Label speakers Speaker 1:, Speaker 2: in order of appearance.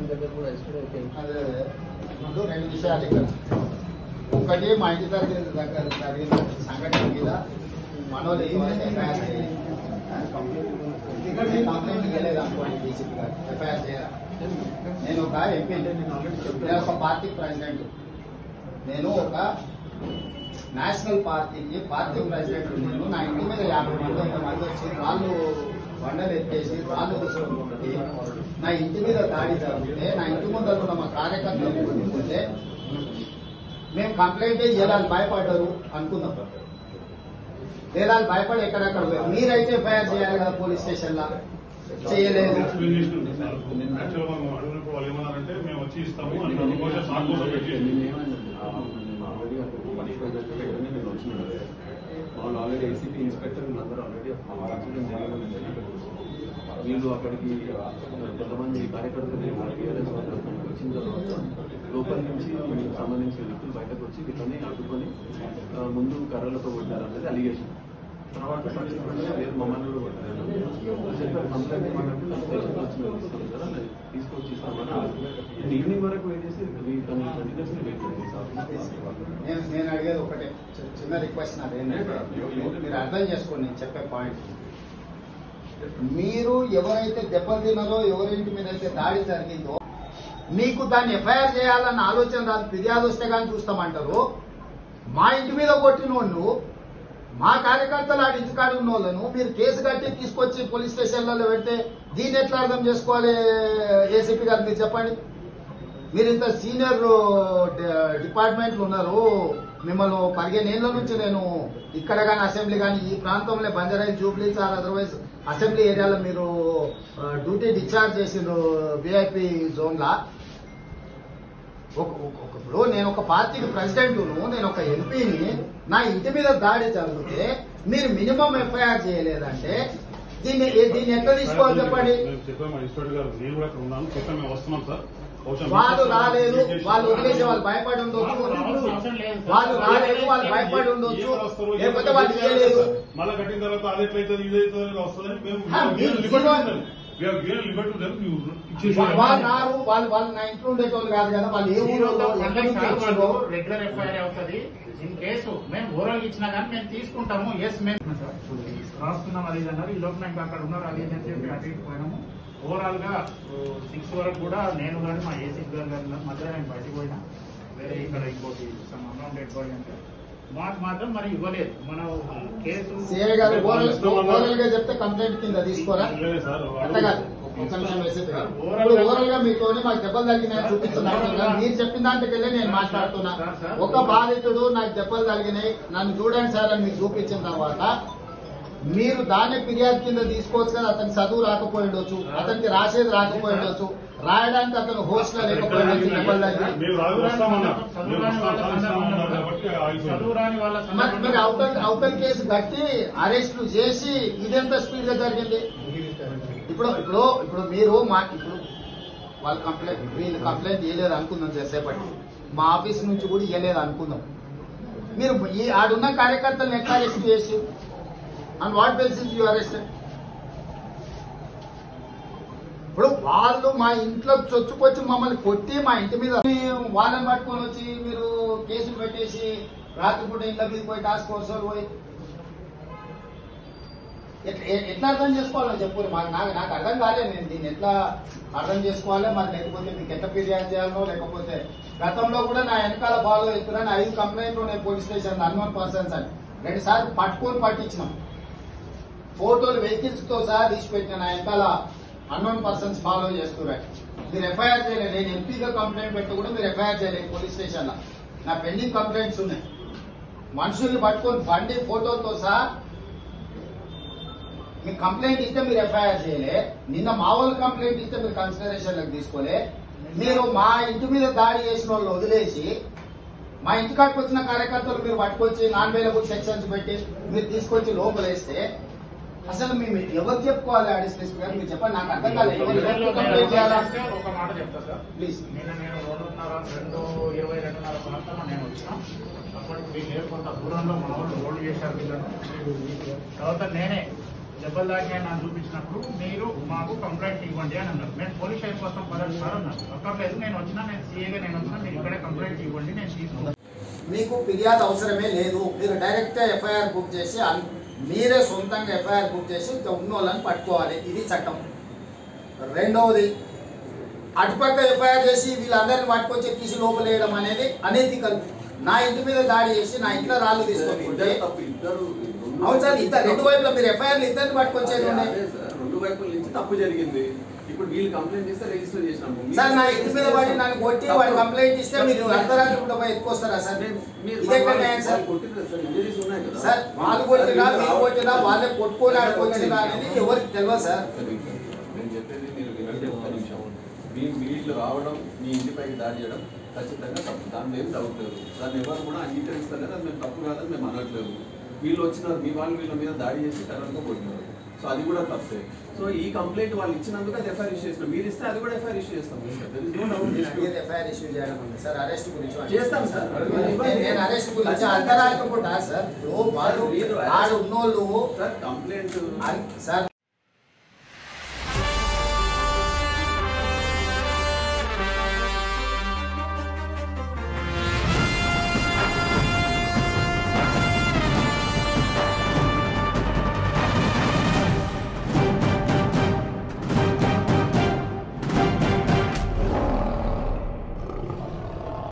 Speaker 1: దగ్గర కూడా yesterday okay
Speaker 2: అదే ఇప్పుడు రెండు విషయాలు ఇక్కడ ఒకటి మా ఇంటి దగ్గర దగ్గర జరిగిన సంఘటన మీద మనోళ్ళు ఏమైతే ఎఫ్ఐఆర్ చేయాలి ఇక్కడ నేను కంప్లైంట్ చేయలేదు అనుకోండి డీసీపీ గారు ఎఫ్ఐఆర్ చేయాలి నేను ఒక ఎంపీ నేను ఒక పార్టీ ప్రెసిడెంట్ నేను ఒక నేషనల్ పార్టీకి పార్టీ ప్రెసిడెంట్ నేను నా ఇంటి మీద యాభై మంది వంద మంది వచ్చి రాళ్ళు బండలు ఎత్తేసి రాళ్ళు తీసుకుంటే నా ఇంటి మీద దాడి జరిగితే నా ఇంటి ముందర ఉన్న మా కార్యకర్తలు కొట్టుకుంటే మేము కంప్లైంట్ చేయాలి భయపడ్డారు అనుకుందాం లేదా వాళ్ళు భయపడి ఎక్కడెక్కడ పోయారు. మీరైతే ఎఫ్ఐఆర్ చేయాలి కదా పోలీస్ స్టేషన్ లా చేయలేదు
Speaker 3: ఎక్స్ప్లెయిన్ చేసినాం సార్. యాక్చువల్గా మనం అడిగినప్పుడు వాళ్ళు ఏమన్నారంటే మేము వచ్చి ఇస్తాము అంటారు బహుశా సార్ కోసం పెట్టేసి
Speaker 4: వాళ్ళు ఆల్రెడీ ఏసీపీ ఇన్స్పెక్టర్ వీళ్ళందరూ ఆల్రెడీ యాక్సిడెంట్ జరిగిందని తెలియదు వీళ్ళు అక్కడికి కొంతమంది కార్యకర్తలు టీఆర్ఎస్ వచ్చిన తర్వాత లోపల నుంచి వీళ్ళకి సంబంధించిన వ్యక్తులు బయటకు వచ్చి వీళ్ళని అడ్డుకొని ఆ, ముందు కర్రలతో కొట్టారు అనేది అలిగేషన్ తర్వాత సబ్సిక్వెంట్గా వేరు మమ్మల్ని కూడా కొట్టారు చెప్పారు కంప్లైంట్ ఏమంటే నా స్టేషన్కి వచ్చి మేము ఇస్తాం కదా నేను తీసుకొచ్చి ఇస్తామని నేను ఈవినింగ్ వరకు వెయిట్ చేసి తన కంటిన్యూస్లీ వెయిట్ చేస్తాను
Speaker 2: నేను నేను అడిగేది ఒకటే చి- చిన్న రిక్వెస్ట్ నాది ఏంటంటే మీరు అర్థం చేసుకోండి నేను చెప్పే పాయింట్ మీరు ఎవరైతే దెబ్బలు తిన్నారో ఎవరింటి మీద అయితే దాడి జరిగిందో మీకు దాన్ని ఎఫ్ఐఆర్ చేయాలన్న ఆలోచన రాదు ఫిర్యాదు వస్తే కానీ చూస్తామంటారు మా ఇంటి మీద కొట్టిన వాళ్ళు మా కార్యకర్తలు ఆడి ఇంటికాడ ఉన్న వాళ్ళను మీరు కేసు కట్టి తీసుకొచ్చి పోలీస్ స్టేషన్లలో పెడితే దీన్ని ఎట్లా అర్థం చేసుకోవాలి ఏసీపీ గారు మీరు చెప్పండి మీరు ఇంత సీనియర్ డి- డిపార్ట్మెంట్లు ఉన్నారు మిమ్మల్ని పదిహేను ఏళ్ళ నుంచి నేను ఇక్కడ కానీ అసెంబ్లీ కానీ ఈ ప్రాంతంలో బంజారాయి జూబ్లీస్ ఆర్ అదర్వైజ్ అసెంబ్లీ ఏరియాలో మీరు ఆ, డ్యూటీ డిశ్చార్జ్ చేసిండ్రు విఐపి జోన్లా ఒక- ఒక- ఒక- ఇప్పుడు నేను ఒక పార్టీకి ప్రెసిడెంట్ను నేను ఒక ఎంపీని నా ఇంటి మీద దాడి జరిగితే మీరు మినిమం ఎఫ్ఐఆర్ చేయలేదంటే దీన్ని దీన్ని ఎట్లా తీసుకోవాలి చెప్పండి
Speaker 3: మేము చెప్పాము ఇన్స్పెక్టర్ గారు నేను కూడా ఇక్కడ ఉన్నాను చెప్పాము మేము వస్తున్నాం సార్ బహుశా
Speaker 2: వాళ్ళు రాలేదు వాళ్ళు వదిలేసి వాళ్ళు భయపడి ఉండొచ్చు వాళ్ళు రాలేదు వాళ్ళు భయపడి ఉండొచ్చు లేకపోతే వాళ్ళు చేయలేదు
Speaker 3: మళ్ళీ కట్టిన తర్వాత అది ఎట్లయితుంది ఇది అవుతుంది వస్తుందని మేము
Speaker 2: ఆ, మీరు జీరో-
Speaker 3: లిబర్టీ
Speaker 2: వాళ్ళు రారు వాళ్ళు వాళ్ళు నా ఇంట్లో ఉండేటోళ్ళు కాదు కదా వాళ్ళు ఏ ఊళ్ళో ఎక్కడి నుంచి వచ్చారో
Speaker 5: రెగ్యులర్ ఎఫ్ఐఆర్ అవుతుంది ఇన్ కేసు మేము ఓవరాల్ ఇచ్చినా కానీ మేము తీసుకుంటాము ఎస్ మేము రాస్తున్నాం అది ఇది అన్నారు ఈ లోపు నాకు అక్కడ ఉన్నారు అది ఇది అని చెప్పి అటు ఇటు పోయినాము ఓవరాల్ గా సిక్స్ వరకు కూడా నేను కానీ మా ఏసీ గారు కానీ మధ్య నేను బయటకు పోయినా వేరే ఇక్కడ ఇంకోటి సమ్ అమౌంట్ ఎక్కువ అంటే మాకు మాత్రం మరి ఇవ్వలేదు మన కేసు
Speaker 2: సిఐ గారు ఓరల్ ఓరల్ గా చెప్తే కంప్లైంట్ కింద తీసుకోరా
Speaker 3: లేదు సార్
Speaker 2: అంతే కాదు ఒక్క నిమిషం వేసేది కాదు. ఇప్పుడు ఓవరాల్ గా మీతోని మాకు దెబ్బలు తగినాయి చూపిస్తున్నారు కదా, మీరు చెప్పిన దాంట్లోకి వెళ్ళి నేను మాట్లాడుతున్నా ఒక బాధితుడు నాకు దెబ్బలు తగినాయి నన్ను చూడండి సార్ అని మీకు చూపించిన తర్వాత మీరు దాన్ని ఫిర్యాదు కింద తీసుకోవచ్చు కదా అతనికి చదువు రాకపోయి ఉండొచ్చు అతనికి రాసేది రాకపోయి ఉండొచ్చు రాయడానికి అతను హోస్ట్ గా లేకపోయి ఉండొచ్చు దెబ్బలు తగిలి
Speaker 3: మేము రాదు వస్తామన్నా మేము వస్తాం సాధిస్తామన్నారు కాబట్టి
Speaker 5: చదువు
Speaker 3: ఆగిపోయింది
Speaker 5: రాని వాళ్ళ
Speaker 2: మరి మరి అవతల అవతల కేసు కట్టి అరెస్టులు చేసి ఇదెంత స్పీడ్ గా జరిగింది ఇప్పుడు ఇప్పుడు ఇప్పుడు మీరు మా ఇప్పుడు వాళ్ళు కంప్లైంట్ వీళ్ళు కంప్లైంట్ ఇవ్వలేదు అనుకుందాం చేసేపటి మా ఆఫీస్ నుంచి కూడా ఇవ్వలేదు అనుకుందాం మీరు ఈ ఆడున్న కార్యకర్తలను ఎట్లా అరెస్ట్ చేసి and what basis you arrested ఇప్పుడు వాళ్ళు మా ఇంట్లో చొచ్చుకొచ్చి మమ్మల్ని కొట్టి మా ఇంటి మీద వాళ్ళని పట్టుకొని వచ్చి మీరు కేసులు పెట్టేసి రాత్రిపూట ఇంట్లో మీద పోయి టాస్క్ ఫోర్స్ వాళ్ళు పోయి ఎట్లా ఎ- ఎట్లా అర్థం చేసుకోవాలో చెప్పు మాకు నాకు నాకు అర్థం కాలేదు నేను దీన్ని ఎట్లా అర్థం చేసుకోవాలి మరి లేకపోతే మీకు ఎట్లా ఫిర్యాదు చేయాలనో లేకపోతే గతంలో కూడా నా వెనకాల ఫాలో అవుతున్నాను ఐదు కంప్లైంట్లు ఉన్నాయి పోలీస్ స్టేషన్ అన్వన్ పర్సన్స్ అని రెండు సార్లు పట్టుకొని పట్టించినాం ఫోటోలు వెహికల్స్ తో సహా తీసి పెట్టిన నా వెనకాల అన్నోన్ పర్సన్స్ ఫాలో చేస్తున్నారు మీరు ఎఫ్ఐఆర్ చేయలేదు నేను ఎంపీగా కంప్లైంట్ పెట్టి కూడా మీరు ఎఫ్ఐఆర్ చేయలేదు పోలీస్ స్టేషన్ లో నా పెండింగ్ కంప్లైంట్స్ ఉన్నాయి మనుషుల్ని పట్టుకొని బండి ఫోటోతో సహా మీకు కంప్లైంట్ ఇస్తే మీరు ఎఫ్ఐఆర్ చేయలే నిన్న మా వాళ్ళు కంప్లైంట్ ఇస్తే మీరు కన్సిడరేషన్ లోకి తీసుకోలే మీరు మా ఇంటి మీద దాడి చేసిన వాళ్ళు వదిలేసి మా ఇంటికాడికి వచ్చిన కార్యకర్తలు మీరు పట్టుకొచ్చి నాన్ అవైలబుల్ సెక్షన్స్ పెట్టి మీరు తీసుకొచ్చి లోపలేస్తే అసలు మేము ఎవరు చెప్పుకోవాలి ఆడిస్టేస్ గారు మీరు చెప్పండి నాకు అర్థం కాలేదు ఎవరు ఎవరికి కంప్లైంట్ చేయాలా
Speaker 5: ఒక మాట చెప్తా సార్
Speaker 2: ప్లీజ్
Speaker 5: నిన్న నేను రెండున్నర రెండు ఇరవై రెండున్నర ప్రాంతంలో నేను వచ్చిన అప్పటికి వీళ్ళు కొంత దూరంలో మన వాళ్ళు రోడ్డు చేశారు వీళ్ళను తర్వాత నేనే దెబ్బలు తాకినాయని నాకు చూపించినప్పుడు మీరు మాకు కంప్లైంట్ ఇవ్వండి అని అన్నారు మేము పోలీస్ స్టేషన్ కోసం పదండి సార్ అన్నారు అక్కర్లేదు నేను వచ్చినా నేను సీఏగా నేను వచ్చినా మీరు ఇక్కడే కంప్లైంట్ ఇవ్వండి నేను తీసుకుంటాను
Speaker 2: మీకు ఫిర్యాదు అవసరమే లేదు మీరు డైరెక్ట్ ఎఫ్ఐఆర్ బుక్ చేసి అన్- మీరే సొంతంగా ఎఫ్ఐఆర్ బుక్ చేసి ఉన్న వాళ్ళని పట్టుకోవాలి ఇది చట్టం రెండవది అటుపక్క ఎఫ్ఐఆర్ చేసి వీళ్ళందరిని పట్టుకొచ్చి తీసి లోపలేయడం అనేది అనైతికల్ నా ఇంటి మీద దాడి చేసి నా ఇంట్లో రాళ్ళు తీసుకొచ్చుకుంటే
Speaker 4: ఇద్దరు తప్పు ఇద్దరు
Speaker 2: అవును సార్ ఇద్దరు రెండు వైపులా మీరు ఎఫ్ఐఆర్ ఇద్దరిని పట్టుకొచ్చేది
Speaker 4: అదే,
Speaker 2: ఉండే
Speaker 4: అదే సార్ రెండు వైపుల నుంచి తప్పు జరిగింది ఇప్పుడు వీళ్ళు కంప్లైంట్ చేస్తే రిజిస్టర్ చేసినాము
Speaker 2: సార్ నా ఇంటి మీద పడి నన్ను కొట్టి వాడు కంప్లైంట్ ఇస్తే మీరు అర్ధరాత్రి పూట పోయి ఎత్తుకొస్తారా సార్
Speaker 4: మీరు
Speaker 2: ఇది ఎక్కడ న్యాయం సార్
Speaker 4: కొట్టింది సార్ ఇంజరీస్ ఉన్నాయి కదా
Speaker 2: సార్ వాళ్ళు కొట్టినా మీరు కొట్టినా వాళ్ళే కొట్టుకొని ఆడుకొచ్చినా అనేది ఎవరికి తెలియదు సార్
Speaker 4: నేను చెప్పేది మీరు వినండి ఒక్క నిమిషం మీ వీళ్ళు రావడం మీ ఇంటిపైకి దాడి చేయడం ఖచ్చితంగా తప్పు దాని ఏం డౌట్ లేదు దాన్ని ఎవరు కూడా అంగీకరిస్తారు కదా అది మేము తప్పు కాదని మేము అనట్లేదు వీళ్ళు వచ్చినారు మీ వాళ్ళు వీళ్ళ మీద దాడి చేసి కరెంట్గా కొట్టినారు సో అది కూడా తప్పే సో ఈ కంప్లైంట్ వాళ్ళు ఇచ్చినందుకు అది ఎఫ్ఐఆర్ ఇష్యూ చేస్తున్నాం మీరు ఇస్తే అది కూడా ఎఫ్ఐఆర్ ఇష్యూ చేస్తాం There is no doubt in it.
Speaker 2: మీరు ఎఫ్ఐఆర్ ఇష్యూ చేయడం ఉంది సార్ అరెస్ట్ గురించి అంటే.
Speaker 4: చేస్తాం సార్.
Speaker 2: నేను- నేను అరెస్ట్ గురించి అర్ధరాత్రి పూట సార్ ఇప్పుడు వాళ్ళు
Speaker 4: మీరు
Speaker 2: ఆడు ఉన్నోళ్ళు
Speaker 4: సార్ కంప్లైంట్
Speaker 2: అన్- సార్